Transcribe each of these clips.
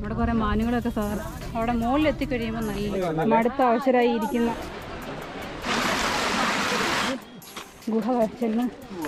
അവിടെ കുറേ മാനുകളൊക്കെ സാർ അവിടെ മുകളിൽ എത്തിക്കഴിയുമ്പോൾ നല്ല മടുത്ത അവസരമായി ഇരിക്കുന്ന ഗുഹ ചെന്ന്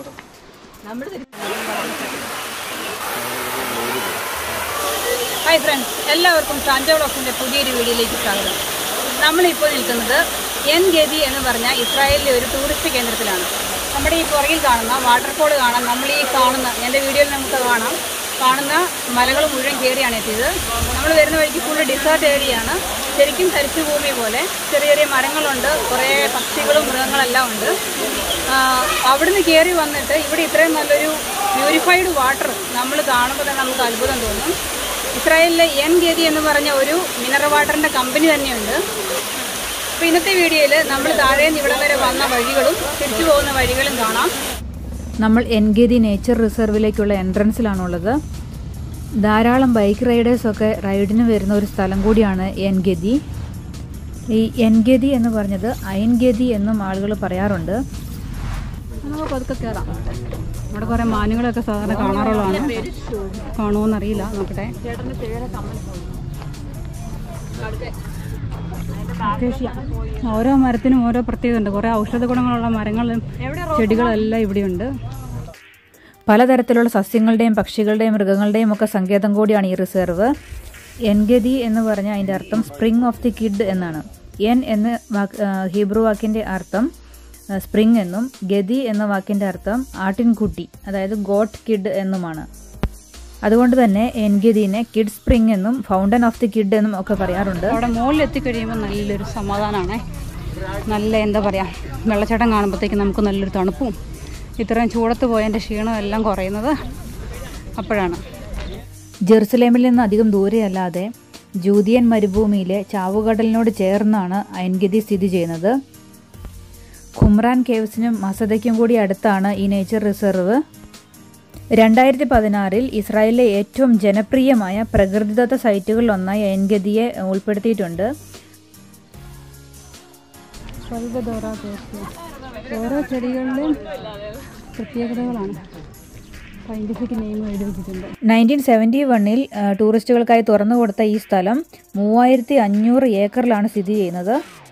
ഹായ് ഫ്രണ്ട്സ് എല്ലാവർക്കും സാന്റോ ബ്ലോക്സിൻ്റെ പുതിയൊരു വീഡിയോയിലേക്ക് സ്വാഗതം നമ്മളിപ്പോൾ നിൽക്കുന്നത് എൻ ഗതി എന്ന് പറഞ്ഞ ഇസ്രായേലിലെ ഒരു ടൂറിസ്റ്റ് കേന്ദ്രത്തിലാണ് നമ്മുടെ ഈ പുറകിൽ കാണുന്ന വാട്ടർഫോൾ കാണാം നമ്മൾ ഈ കാണുന്ന എൻ്റെ വീഡിയോയിൽ നമുക്ക് കാണാം കാണുന്ന മലകൾ മുഴുവൻ കയറിയാണ് എത്തിയത് നമ്മൾ വരുന്ന വഴിക്ക് ഫുള്ള് ഡിസേർട്ട് ഏരിയയാണ് ശരിക്കും തരിശു ഭൂമി പോലെ ചെറിയ ചെറിയ മരങ്ങളുണ്ട് കുറേ പക്ഷികളും മൃഗങ്ങളെല്ലാം ഉണ്ട് ആ, അവിടുന്ന് കയറി വന്നിട്ട് ഇവിടെ ഇത്രയും നല്ലൊരു പ്യൂരിഫൈഡ് വാട്ടർ നമ്മൾ കാണുമ്പോൾ തന്നെ നമുക്ക് അത്ഭുതം തോന്നും ഇസ്രായേലിലെ എൻ ഗതി എന്ന് പറഞ്ഞ ഒരു മിനറൽ വാട്ടറിൻ്റെ കമ്പനി തന്നെയുണ്ട് അപ്പോൾ ഇന്നത്തെ വീഡിയോയിൽ നമ്മൾ താഴെ നിന്ന് ഇവിടം വരെ വന്ന വഴികളും തിരിച്ചു പോകുന്ന വഴികളും കാണാം നമ്മൾ എൻഗേദി നേച്ചർ റിസർവിലേക്കുള്ള എൻട്രൻസിലാണുള്ളത് ധാരാളം ബൈക്ക് റൈഡേഴ്സൊക്കെ റൈഡിന് വരുന്ന ഒരു സ്ഥലം കൂടിയാണ് എൻഗതി ഈ എൻഗതി എന്ന് പറഞ്ഞത് അയൻഗതി എന്നും ആളുകൾ പറയാറുണ്ട് നമുക്ക് പതുക്കെ കയറാം അവിടെ കുറേ മാനുകളൊക്കെ സാധാരണ കാണാറുള്ളതാണ് കാണുമോന്നറിയില്ല നോക്കട്ടെ അക്കേഷ്യ. ഓരോ മരത്തിനും ഓരോ പ്രത്യേകത ഉണ്ട് കുറേ ഔഷധ ഗുണങ്ങളുള്ള മരങ്ങളും ചെടികളെല്ലാം ഇവിടെയുണ്ട് പലതരത്തിലുള്ള സസ്യങ്ങളുടെയും പക്ഷികളുടെയും മൃഗങ്ങളുടെയും ഒക്കെ സങ്കേതം കൂടിയാണ് ഈ റിസർവ് എൻഗതി എന്ന് പറഞ്ഞാൽ അതിൻ്റെ അർത്ഥം സ്പ്രിംഗ് ഓഫ് ദി കിഡ് എന്നാണ് എൻ എന്ന വാക്ക് ആ, ഹീബ്രു വാക്കിൻ്റെ അർത്ഥം സ്പ്രിംഗ് എന്നും ഗതി എന്ന വാക്കിൻ്റെ അർത്ഥം ആട്ടിൻകുട്ടി അതായത് ഗോട്ട് കിഡ് എന്നുമാണ് അതുകൊണ്ട് തന്നെ എൻഗതിനെ കിഡ് സ്പ്രിംഗ് എന്നും ഫൗണ്ടൻ ഓഫ് ദി കിഡ് എന്നും ഒക്കെ പറയാറുണ്ട് അവിടെ മുകളിൽ എത്തിക്കഴിയുമ്പോൾ നല്ലൊരു സമാധാനമാണേ നല്ല എന്താ പറയുക വെള്ളച്ചാട്ടം കാണുമ്പോഴത്തേക്ക് നമുക്ക് നല്ലൊരു തണുപ്പും ഇത്രയും ചൂടത്ത് പോയതിൻ്റെ ക്ഷീണം എല്ലാം കുറയുന്നത് അപ്പോഴാണ് ജെറുസലേമിൽ നിന്ന് അധികം ദൂരെയല്ലാതെ ജൂതിയൻ മരുഭൂമിയിലെ ചാവുകടലിനോട് ചേർന്നാണ് അയൻഗതി സ്ഥിതി ചെയ്യുന്നത് ഖുമ്രാൻ കേവ്സിനും മസദയ്ക്കും കൂടി അടുത്താണ് ഈ നേച്ചർ റിസർവ് രണ്ടായിരത്തി പതിനാറിൽ ഇസ്രായേലിലെ ഏറ്റവും ജനപ്രിയമായ പ്രകൃതിദത്ത സൈറ്റുകളിലൊന്നായി അയൻഗതിയെ ഉൾപ്പെടുത്തിയിട്ടുണ്ട് സ്വൽപദോറ ഓരോ ചെടികളിലും പ്രത്യേകതകളാണ് സയൻറ്റിഫിക് നെയിം എഴുതി വെച്ചിട്ടുണ്ട് നയൻറ്റീൻ സെവൻറ്റി വണ്ണിൽ ടൂറിസ്റ്റുകൾക്കായി തുറന്നു കൊടുത്ത ഈ സ്ഥലം മൂവായിരത്തി അഞ്ഞൂറ് ഏക്കറിലാണ് സ്ഥിതി ചെയ്യുന്നത്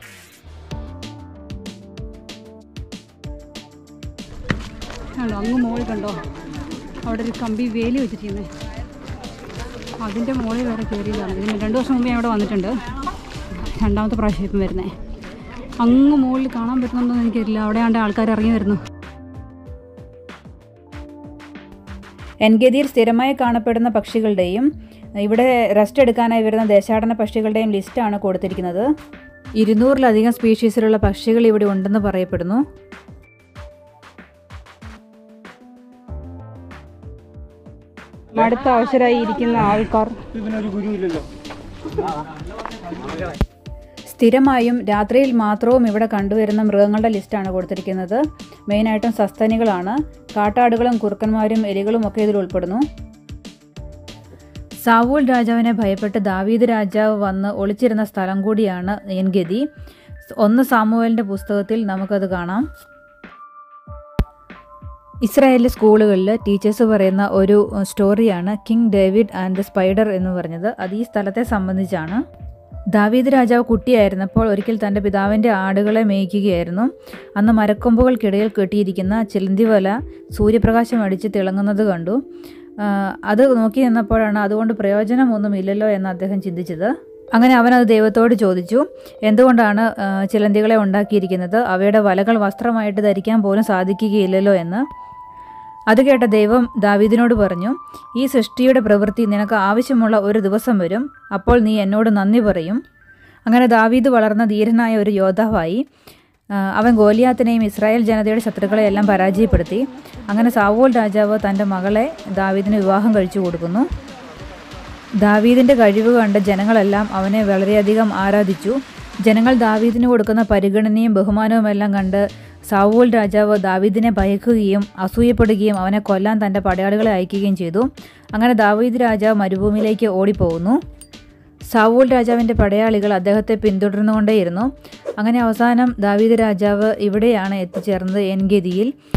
കണ്ടോ അങ്ങ് മുകളിൽ കണ്ടോ അവിടെ ഒരു കമ്പി വേലി വെച്ചിരിക്കുന്നത് അതിൻ്റെ മുകളിൽ വരെ കയറിയതാണ് ഇതിന് രണ്ട് വർഷം മുമ്പേ ഞാൻ ഇവിടെ വന്നിട്ടുണ്ട് രണ്ടാമത്തെ പ്രാവശ്യം ഇപ്പം വരുന്നത് അങ്ങ് മുകളിൽ കാണാൻ പറ്റുന്നുണ്ടോ എന്ന് എനിക്കറിയില്ല അവിടെ ആണ്ട് ആൾക്കാർ ഇറങ്ങി വരുന്നു എൻഗതിയിൽ സ്ഥിരമായി കാണപ്പെടുന്ന പക്ഷികളുടെയും ഇവിടെ റെസ്റ്റ് എടുക്കാനായി വരുന്ന ദേശാടന പക്ഷികളുടെയും ലിസ്റ്റാണ് കൊടുത്തിരിക്കുന്നത് ഇരുന്നൂറിലധികം സ്പീഷീസിലുള്ള പക്ഷികൾ ഇവിടെ ഉണ്ടെന്ന് പറയപ്പെടുന്നു അടുത്ത അവസരമായി ഇരിക്കുന്ന ആൾക്കാർ സ്ഥിരമായും രാത്രിയിൽ മാത്രവും ഇവിടെ കണ്ടുവരുന്ന മൃഗങ്ങളുടെ ലിസ്റ്റാണ് കൊടുത്തിരിക്കുന്നത് മെയിനായിട്ടും സസ്തനികളാണ് കാട്ടാടുകളും കുറുക്കന്മാരും എലികളും ഒക്കെ ഇതിൽ ഉൾപ്പെടുന്നു സാവൂൽ രാജാവിനെ ഭയപ്പെട്ട് ദാവീദ് രാജാവ് വന്ന് ഒളിച്ചിരുന്ന സ്ഥലം കൂടിയാണ് എൻഗതി ഒന്ന് സാമുവേലിൻ്റെ പുസ്തകത്തിൽ നമുക്കത് കാണാം ഇസ്രായേലിലെ സ്കൂളുകളിൽ ടീച്ചേഴ്സ് പറയുന്ന ഒരു സ്റ്റോറിയാണ് King David and the spider എന്ന് പറഞ്ഞത് അത് ഈ സ്ഥലത്തെ സംബന്ധിച്ചാണ് ദാവീദ് രാജാവ് കുട്ടിയായിരുന്നപ്പോൾ ഒരിക്കൽ തൻ്റെ പിതാവിൻ്റെ ആടുകളെ മേയ്ക്കുകയായിരുന്നു അന്ന് മരക്കൊമ്പുകൾക്കിടയിൽ കെട്ടിയിരിക്കുന്ന ചിലന്തി വല സൂര്യപ്രകാശം അടിച്ച് തിളങ്ങുന്നത് കണ്ടു ആ, അത് നോക്കി നിന്നപ്പോഴാണ് അതുകൊണ്ട് പ്രയോജനമൊന്നുമില്ലല്ലോ എന്ന് അദ്ദേഹം ചിന്തിച്ചത് അങ്ങനെ അവൻ അത് ദൈവത്തോട് ചോദിച്ചു എന്തുകൊണ്ടാണ് ആ, ചിലന്തികളെ ഉണ്ടാക്കിയിരിക്കുന്നത് അവയുടെ വലകൾ വസ്ത്രമായിട്ട് ധരിക്കാൻ പോലും സാധിക്കുകയില്ലല്ലോ എന്ന് അത് കേട്ട ദൈവം ദാവീദിനോട് പറഞ്ഞു ഈ സൃഷ്ടിയുടെ പ്രവൃത്തി നിനക്ക് ആവശ്യമുള്ള ഒരു ദിവസം വരും അപ്പോൾ നീ എന്നോട് നന്ദി പറയും അങ്ങനെ ദാവീദ് വളർന്ന ധീരനായ ഒരു യോദ്ധാവായി ആ, അവൻ ഗോലിയാത്തിനെയും ഇസ്രായേൽ ജനതയുടെ ശത്രുക്കളെയെല്ലാം പരാജയപ്പെടുത്തി അങ്ങനെ സാവോൽ രാജാവ് തൻ്റെ മകളെ ദാവീദിന് വിവാഹം കഴിച്ചു കൊടുക്കുന്നു ദാവീദിൻ്റെ കഴിവ് കണ്ട് ജനങ്ങളെല്ലാം അവനെ വളരെയധികം ആരാധിച്ചു ജനങ്ങൾ ദാവീദിന് കൊടുക്കുന്ന പരിഗണനയും ബഹുമാനവുമെല്ലാം കണ്ട് സാവൂൽ രാജാവ് ദാവീദിനെ ഭയക്കുകയും അസൂയപ്പെടുകയും അവനെ കൊല്ലാൻ തൻ്റെ പടയാളികളെ അയക്കുകയും ചെയ്തു അങ്ങനെ ദാവീദ് രാജാവ് മരുഭൂമിയിലേക്ക് ഓടിപ്പോകുന്നു സാവൂൽ രാജാവിൻ്റെ പടയാളികൾ അദ്ദേഹത്തെ പിന്തുടർന്നുകൊണ്ടേയിരുന്നു അങ്ങനെ അവസാനം ദാവീദ് രാജാവ് ഇവിടെയാണ് എത്തിച്ചേർന്നത് എൻഗതിയിൽ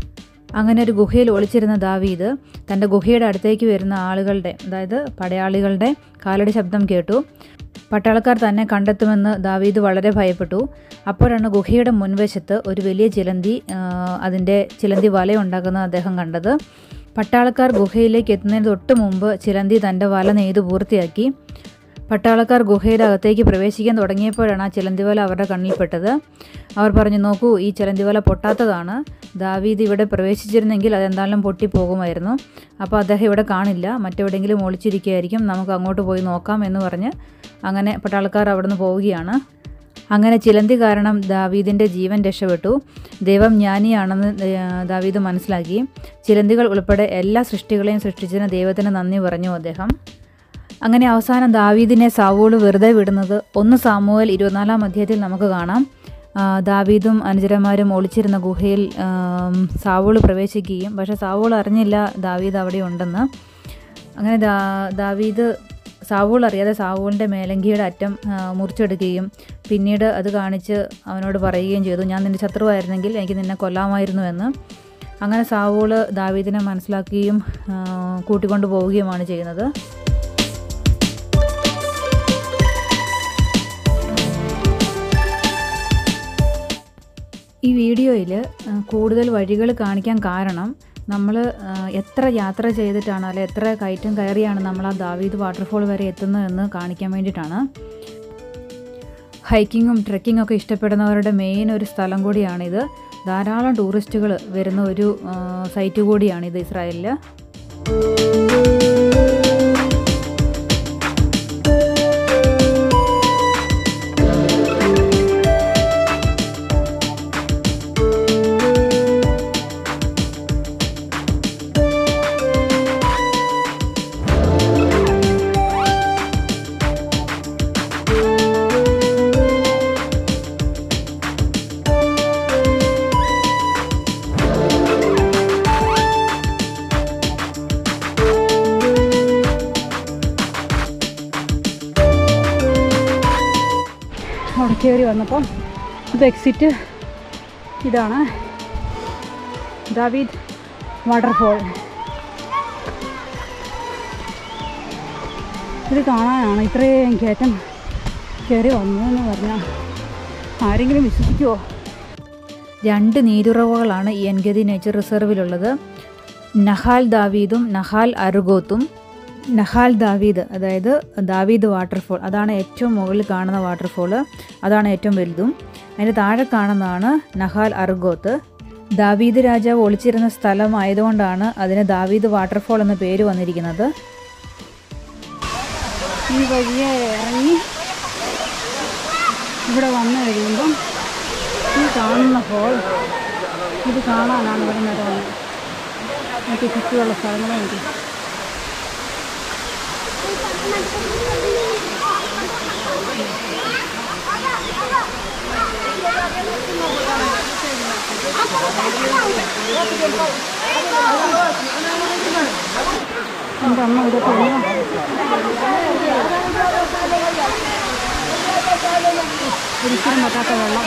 അങ്ങനെ ഒരു ഗുഹയിൽ ഒളിച്ചിരുന്ന ദാവീദ് തൻ്റെ ഗുഹയുടെ അടുത്തേക്ക് വരുന്ന ആളുകളുടെ അതായത് പടയാളികളുടെ കാലടി ശബ്ദം കേട്ടു പട്ടാളക്കാർ തന്നെ കണ്ടെത്തുമെന്ന് ദാവീദ് വളരെ ഭയപ്പെട്ടു അപ്പോഴാണ് ഗുഹയുടെ മുൻവശത്ത് ഒരു വലിയ ചിലന്തി ആ, അതിൻ്റെ ചിലന്തി വല ഉണ്ടാക്കുന്നത് അദ്ദേഹം കണ്ടത് പട്ടാളക്കാർ ഗുഹയിലേക്ക് എത്തുന്നതിന് തൊട്ട് മുമ്പ് ചിലന്തി തൻ്റെ വല നെയ്ത് പൂർത്തിയാക്കി പട്ടാളക്കാർ ഗുഹയുടെ അകത്തേക്ക് പ്രവേശിക്കാൻ തുടങ്ങിയപ്പോഴാണ് ആ ചിലന്തിവല അവരുടെ കണ്ണിൽപ്പെട്ടത് അവർ പറഞ്ഞു നോക്കൂ ഈ ചിലന്തിവല പൊട്ടാത്തതാണ് ദാവീദ് ഇവിടെ പ്രവേശിച്ചിരുന്നെങ്കിൽ അതെന്തായാലും പൊട്ടിപ്പോകുമായിരുന്നു അപ്പോൾ അദ്ദേഹം ഇവിടെ കാണില്ല മറ്റെവിടെയെങ്കിലും ഒളിച്ചിരിക്കുകയായിരിക്കും നമുക്ക് അങ്ങോട്ട് പോയി നോക്കാം എന്ന് പറഞ്ഞ് അങ്ങനെ പട്ടാളക്കാർ അവിടുന്ന് പോവുകയാണ് അങ്ങനെ ചിലന്തി കാരണം ദാവീദിൻ്റെ ജീവൻ രക്ഷപ്പെട്ടു ദൈവം ജ്ഞാനിയാണെന്ന് ദേ- ദാവീദ് മനസ്സിലാക്കി ചിലന്തികൾ ഉൾപ്പെടെ എല്ലാ സൃഷ്ടികളെയും സൃഷ്ടിച്ചതിന് ദൈവത്തിന് നന്ദി പറഞ്ഞു അദ്ദേഹം അങ്ങനെ അവസാനം ദാവീദിനെ സാവൂള് വെറുതെ വിടുന്നത് ഒന്ന് സാമുവൽ ഇരുപത്തിനാലാം അധ്യായത്തിൽ നമുക്ക് കാണാം ആ, ദാവീദും അനുചരന്മാരും ഒളിച്ചിരുന്ന ഗുഹയിൽ ആം, സാവൂള് പ്രവേശിക്കുകയും പക്ഷേ സാവൂൾ അറിഞ്ഞില്ല ദാവീദ് അവിടെ ഉണ്ടെന്ന് അങ്ങനെ ദാ ദാവീദ് സാവൂൾ അറിയാതെ സാവൂളിൻ്റെ മേലങ്കിയുടെ അറ്റം ആ, മുറിച്ചെടുക്കുകയും പിന്നീട് അത് കാണിച്ച് അവനോട് പറയുകയും ചെയ്തു ഞാൻ നിൻ്റെ ശത്രുവായിരുന്നെങ്കിൽ എനിക്ക് നിന്നെ കൊല്ലാമായിരുന്നു എന്ന് അങ്ങനെ സാവൂള് ദാവീദിനെ മനസ്സിലാക്കുകയും ആ, കൂട്ടിക്കൊണ്ടു പോവുകയുമാണ് ചെയ്യുന്നത് ഈ വീഡിയോയിൽ കൂടുതൽ വഴികൾ കാണിക്കാൻ കാരണം നമ്മൾ എത്ര യാത്ര ചെയ്തിട്ടാണ് അല്ലെ എത്ര കയറ്റം കയറിയാണ് നമ്മൾ ആ ദാവീദ് വാട്ടർഫോൾ വരെ എത്തുന്നതെന്ന് കാണിക്കാൻ വേണ്ടിയിട്ടാണ് ഹൈക്കിങ്ങും ട്രെക്കിങ്ങും ഒക്കെ ഇഷ്ടപ്പെടുന്നവരുടെ മെയിൻ ഒരു സ്ഥലം കൂടിയാണിത് ധാരാളം ടൂറിസ്റ്റുകൾ വരുന്ന ഒരു ആ, സൈറ്റ് കൂടിയാണിത് ഇസ്രായേലിൽ അവിടെ കയറി വന്നപ്പം ഇത് എക്സിറ്റ് ഇതാണ് ദാവീദ് വാട്ടർഫോൾ ഇത് കാണാനാണ് ഇത്രയും കയറ്റം കയറി വന്നതെന്ന് പറഞ്ഞാൽ ആരെങ്കിലും വിശ്വസിക്കുമോ രണ്ട് നീരുറവകളാണ് ഈ എൻഗതി നേച്ചർ റിസർവിലുള്ളത് നഹാൽ ദാവീദും നഹാൽ അറുഗോത്തും നഹാൽ ദാവീദ് അതായത് ദാവീദ് വാട്ടർഫോൾ അതാണ് ഏറ്റവും മുകളിൽ കാണുന്ന വാട്ടർഫോൾ അതാണ് ഏറ്റവും വലുതും അതിന് താഴെ കാണുന്നതാണ് നഹാൽ അറുഗോത്ത് ദാവീദ് രാജാവ് ഒളിച്ചിരുന്ന സ്ഥലം ആയതുകൊണ്ടാണ് അതിന് ദാവീദ് വാട്ടർഫോൾ എന്ന പേര് വന്നിരിക്കുന്നത് ഈ വഴിയെ ഇറങ്ങി ഇവിടെ വന്നു കഴിയുമ്പം ഈ കാണുന്ന ഹോൾ ഇത് കാണാനാണ് ഇവിടെ നിന്ന് വന്നത് എനിക്ക് ചുറ്റുമുള്ള സ്ഥലങ്ങളും എനിക്ക് എൻ്റെ അമ്മ ഇവിടെ പോകുന്നു ഒരിക്കലും പറ്റാത്ത വെള്ളം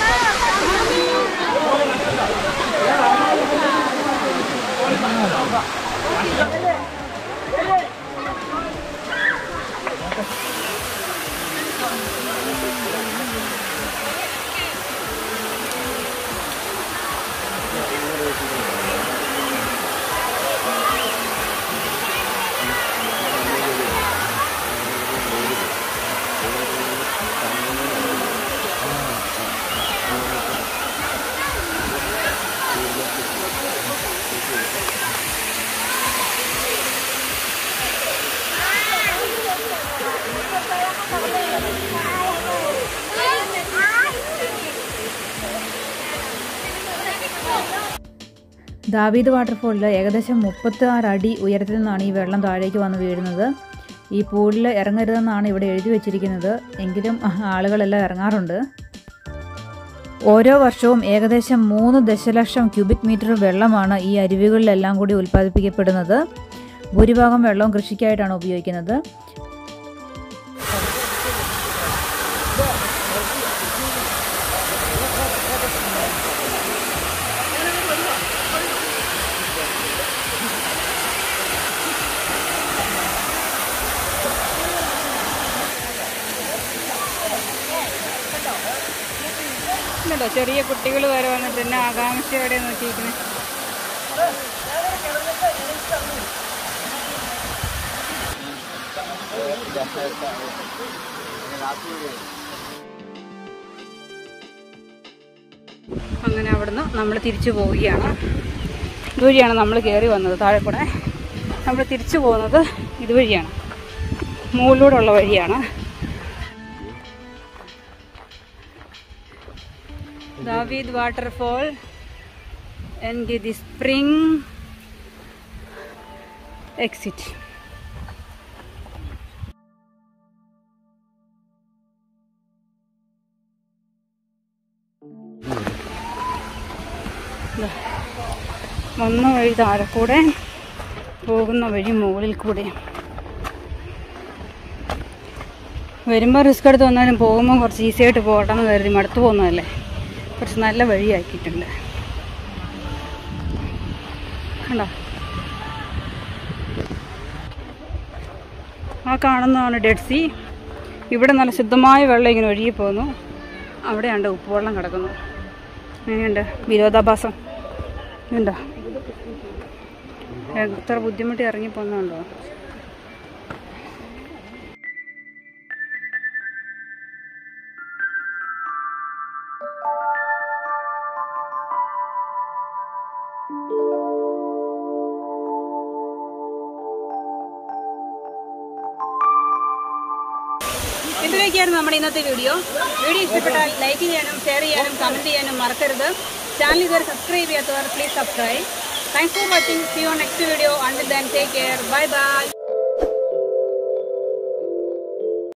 ദാവീദ് വാട്ടർഫോളിൽ ഏകദേശം മുപ്പത്തി ആറ് അടി ഉയരത്തിൽ നിന്നാണ് ഈ വെള്ളം താഴേക്ക് വന്ന് വീഴുന്നത് ഈ പൂളിൽ ഇറങ്ങരുതെന്നാണ് ഇവിടെ എഴുതി വെച്ചിരിക്കുന്നത് എങ്കിലും ആളുകളെല്ലാം ഇറങ്ങാറുണ്ട് ഓരോ വർഷവും ഏകദേശം മൂന്ന് ദശലക്ഷം ക്യൂബിക് മീറ്റർ വെള്ളമാണ് ഈ അരുവികളിലെല്ലാം കൂടി ഉൽപ്പാദിപ്പിക്കപ്പെടുന്നത് ഭൂരിഭാഗം വെള്ളവും കൃഷിക്കായിട്ടാണ് ഉപയോഗിക്കുന്നത് കേട്ടോ ചെറിയ കുട്ടികൾ വരെ വന്നിട്ട് എന്നെ ആകാംക്ഷയോടെ നോക്കിയിരിക്കുന്നത് അങ്ങനെ അവിടുന്ന് നമ്മൾ തിരിച്ചു പോവുകയാണ് ഇതുവഴിയാണ് നമ്മൾ കയറി വന്നത് താഴെ കൂടെ നമ്മൾ തിരിച്ചു പോകുന്നത് ഇതുവഴിയാണ് മുകളിലൂടെ ഉള്ള വഴിയാണ് ദാവീദ് waterfall and the spring exit വന്ന വഴി താഴെ കൂടെ പോകുന്ന വഴി മുകളിൽ കൂടെ വരുമ്പോൾ റിസ്ക് എടുത്ത് വന്നാലും പോകുമ്പോൾ കുറച്ച് ഈസി ആയിട്ട് പോകട്ടെ എന്ന് കരുതി മടുത്തു പോകുന്നതല്ലേ കുറച്ച് നല്ല വഴിയാക്കിയിട്ടുണ്ട് കണ്ടോ ആ കാണുന്നതാണ് ഡെഡ് സി ഇവിടെ നല്ല ശുദ്ധമായ വെള്ളം ഇങ്ങനെ ഒഴുകി പോകുന്നു അവിടെയുണ്ട് ഉപ്പുവെള്ളം കിടക്കുന്നു അങ്ങനെയുണ്ട് വിരോധാഭാസം ഉണ്ടോ എത്ര ബുദ്ധിമുട്ടി ഇറങ്ങി പോകുന്നുണ്ടോ ഇതിലേക്കായിരുന്നു നമ്മുടെ ഇന്നത്തെ വീഡിയോ വീഡിയോ ഇഷ്ടപ്പെട്ടാൽ ലൈക്ക് ചെയ്യാനും ഷെയർ ചെയ്യാനും കമൻറ്റ് ചെയ്യാനും മറക്കരുത് ചാനൽ ഇതുവരെ സബ്സ്ക്രൈബ് ചെയ്യാത്തവർ please subscribe thanks for watching see you next video until then take care bye by